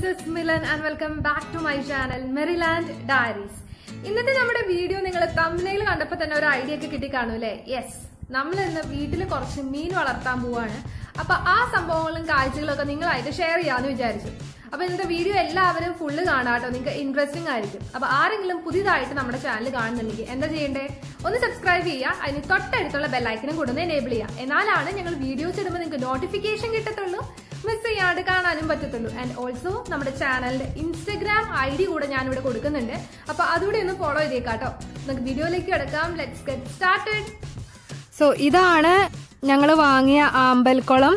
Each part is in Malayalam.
this is Milan and welcome back to my channel Meriland diaries ഇന്നത്തെ നമ്മുടെ വീഡിയോ നിങ്ങൾ തമ്മിൽ കണ്ടപ്പോൾ തന്നെ ഒരു ഐഡിയ ഒക്കെ കിട്ടി കാണൂലേ യെസ് നമ്മൾ ഇന്ന് വീട്ടിൽ കുറച്ച് മീൻ വളർത്താൻ പോവാണ് അപ്പൊ ആ സംഭവങ്ങളും കാഴ്ചകളും ഒക്കെ നിങ്ങളായിട്ട് ഷെയർ ചെയ്യാന്ന് വിചാരിച്ചു അപ്പൊ ഇന്നത്തെ വീഡിയോ എല്ലാവരും ഫുള്ള് കാണാട്ടോ നിങ്ങൾക്ക് ഇൻട്രസ്റ്റിംഗ് ആയിരിക്കും അപ്പൊ ആരെങ്കിലും പുതിയതായിട്ട് നമ്മുടെ ചാനൽ കാണുന്നുണ്ടെങ്കിൽ എന്താ ചെയ്യേണ്ടേ ഒന്ന് സബ്സ്ക്രൈബ് ചെയ്യുക അതിന് തൊട്ടടുത്തുള്ള ബെല്ലൈക്കനും കൂടെ ഒന്ന് എനേബിൾ ചെയ്യുക എന്നാലാണ് ഞങ്ങൾ വീഡിയോസ് ഇടുമ്പോൾ നിങ്ങൾക്ക് നോട്ടിഫിക്കേഷൻ കിട്ടത്തുള്ളൂ മിസ് ചെയ്യാണ്ട് കാണാനും പറ്റത്തുള്ളൂ ആൻഡ് ഓൾസോ നമ്മുടെ ചാനലിന്റെ ഇൻസ്റ്റഗ്രാം ഐ ഡി കൂടെ ഞാൻ ഇവിടെ കൊടുക്കുന്നുണ്ട് അപ്പൊ അതുകൂടെ ഒന്ന് ഫോളോ ചെയ്തേക്കാട്ടോ നമുക്ക് വീഡിയോയിലേക്ക് കിടക്കാം ലെറ്റ്സ് ഗെറ്റ് സ്റ്റാർട്ടഡ് സോ ഇതാണ് ഞങ്ങൾ വാങ്ങിയ ആമ്പൽക്കുളം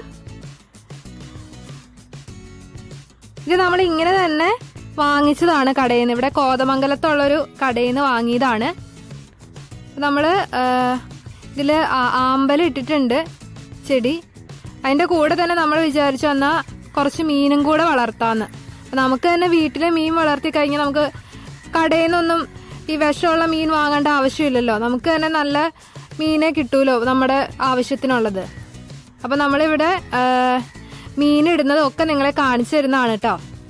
ഇത് നമ്മൾ ഇങ്ങനെ തന്നെ വാങ്ങിച്ചതാണ് കടയിൽ നിന്ന് ഇവിടെ കോതമംഗലത്തുള്ളൊരു കടയിൽ നിന്ന് വാങ്ങിയതാണ് നമ്മൾ ഇതിൽ ആമ്പൽ ഇട്ടിട്ടുണ്ട് ചെടി അതിൻ്റെ കൂടെ തന്നെ നമ്മൾ വിചാരിച്ചു വന്നാൽ കുറച്ച് മീനും കൂടെ വളർത്താമെന്ന് അപ്പം നമുക്ക് തന്നെ വീട്ടിൽ മീൻ വളർത്തി കഴിഞ്ഞാൽ നമുക്ക് കടയിൽ നിന്നൊന്നും ഈ വിഷമുള്ള മീൻ വാങ്ങേണ്ട ആവശ്യമില്ലല്ലോ നമുക്ക് തന്നെ നല്ല മീനെ കിട്ടുമല്ലോ നമ്മുടെ ആവശ്യത്തിനുള്ളത് അപ്പം നമ്മളിവിടെ മീൻ ഇടുന്നതൊക്കെ നിങ്ങളെ കാണിച്ചു തരുന്നതാണ് കേട്ടോ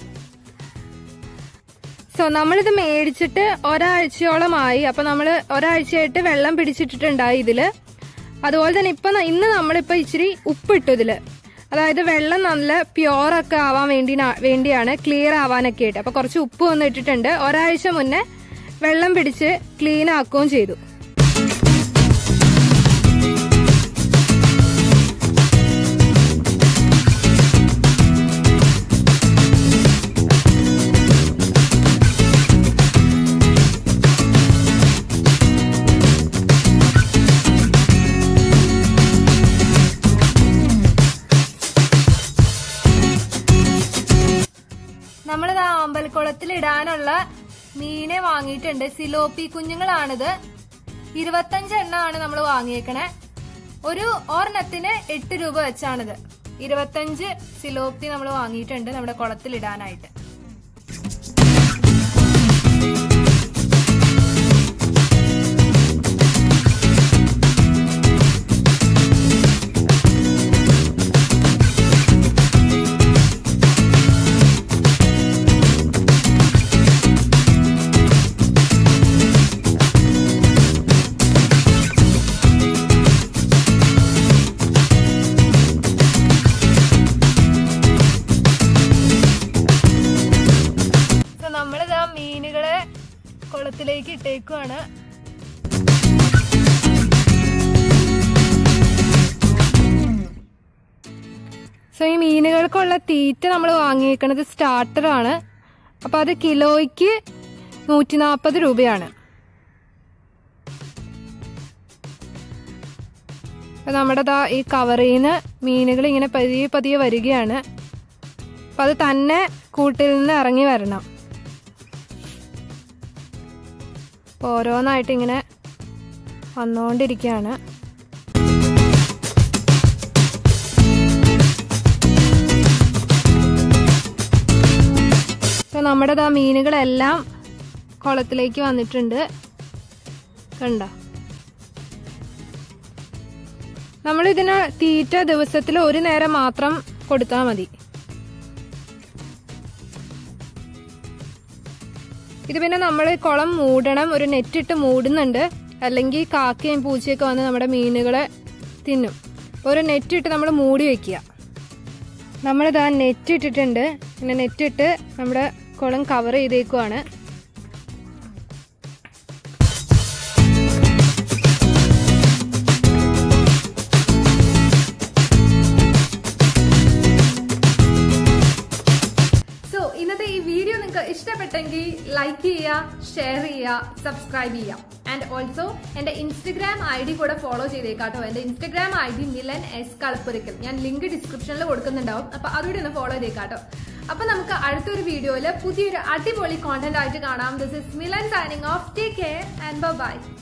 സോ നമ്മളിത് മേടിച്ചിട്ട് ഒരാഴ്ചയോളമായി അപ്പൊ നമ്മൾ ഒരാഴ്ചയായിട്ട് വെള്ളം പിടിച്ചിട്ടിട്ടുണ്ടായി ഇതില് അതുപോലെ തന്നെ ഇപ്പൊ ന- ഇന്ന് നമ്മളിപ്പോ ഇച്ചിരി ഉപ്പിട്ടു ഇതില് അതായത് വെള്ളം നല്ല പ്യോർ ഒക്കെ ആവാൻ വേണ്ടി വേണ്ടിയാണ് ക്ലിയർ ആവാനൊക്കെ ആയിട്ട് അപ്പൊ കുറച്ച് ഉപ്പ് വന്ന് ഇട്ടിട്ടുണ്ട് ഒരാഴ്ച മുന്നേ വെള്ളം പിടിച്ച് ക്ലീൻ ആക്കുകയും ചെയ്തു നമ്മളിത് അമ്പലക്കുളത്തിൽ ഇടാനുള്ള മീനെ വാങ്ങിയിട്ടുണ്ട് സിലോപ്പി കുഞ്ഞുങ്ങളാണിത് ഇരുപത്തഞ്ച് എണ്ണമാണ് നമ്മൾ വാങ്ങിയേക്കണേ ഒരു ഒരെണ്ണത്തിന് എട്ട് രൂപ വെച്ചാണിത് ഇരുപത്തഞ്ച് സിലോപ്പി നമ്മൾ വാങ്ങിയിട്ടുണ്ട് നമ്മുടെ കുളത്തിൽ ഇടാനായിട്ട് സോ നമ്മളിതാ മീനുകളെ കുളത്തിലേക്ക് ഇട്ടേക്കുവാണ് സോ ഈ മീനുകൾക്കുള്ള തീറ്റ നമ്മൾ വാങ്ങിയേക്കണത് സ്റ്റാർട്ടറാണ് അപ്പൊ അത് കിലോയ്ക്ക് നൂറ്റി നാൽപ്പത് രൂപയാണ് അപ്പൊ നമ്മുടെ ദാ ഈ കവറിൽ നിന്ന് മീനുകൾ ഇങ്ങനെ പതിയെ പതിയെ വരികയാണ് അപ്പൊ അത് തന്നെ കൂട്ടിൽ നിന്ന് ഇറങ്ങി വരണം അപ്പൊ ഓരോന്നായിട്ട് ഇങ്ങനെ വന്നുകൊണ്ടിരിക്കുകയാണ് ഇപ്പൊ നമ്മുടെ ദാ മീനുകളെല്ലാം കുളത്തിലേക്ക് വന്നിട്ടുണ്ട് കണ്ടോ നമ്മൾ ഇതിന് തീറ്റ ദിവസത്തിൽ ഒരു നേരം മാത്രം കൊടുത്താൽ മതി ഇത് പിന്നെ നമ്മൾ കുളം മൂടണം ഒരു നെറ്റിട്ട് മൂടുന്നുണ്ട് അല്ലെങ്കിൽ കാക്കയും പൂച്ചയൊക്കെ വന്ന് നമ്മുടെ മീനുകളെ തിന്നും ഒരു നെറ്റിട്ട് നമ്മൾ മൂടി വെക്കുക നമ്മളിതാ നെറ്റ് ഇട്ടിട്ടുണ്ട് പിന്നെ നെറ്റിട്ട് നമ്മുടെ കുളം കവർ ചെയ്തേക്കുവാണ് സോ ഇന്നത്തെ ഈ വീഡിയോ നിങ്ങൾക്ക് ഇഷ്ടപ്പെട്ടെങ്കിൽ ലൈക്ക് ചെയ്യുക ഷെയർ ചെയ്യുക സബ്സ്ക്രൈബ് ചെയ്യുക ആൻഡ് ഓൾസോ എന്റെ ഇൻസ്റ്റഗ്രാം ഐ ഡി കൂടെ ഫോളോ ചെയ്തേക്കാട്ടോ എന്റെ Instagram I D Milan S Kalappurakkal ഞാൻ ലിങ്ക് ഡിസ്ക്രിപ്ഷനിൽ കൊടുക്കുന്നുണ്ടാവും അപ്പൊ അതുകൂടി ഒന്ന് ഫോളോ ചെയ്തേക്കാട്ടോ അപ്പൊ നമുക്ക് അടുത്തൊരു വീഡിയോയിൽ പുതിയൊരു അടിപൊളി കോണ്ടന്റ് ആയിട്ട് കാണാം this is Milan signing off take care and by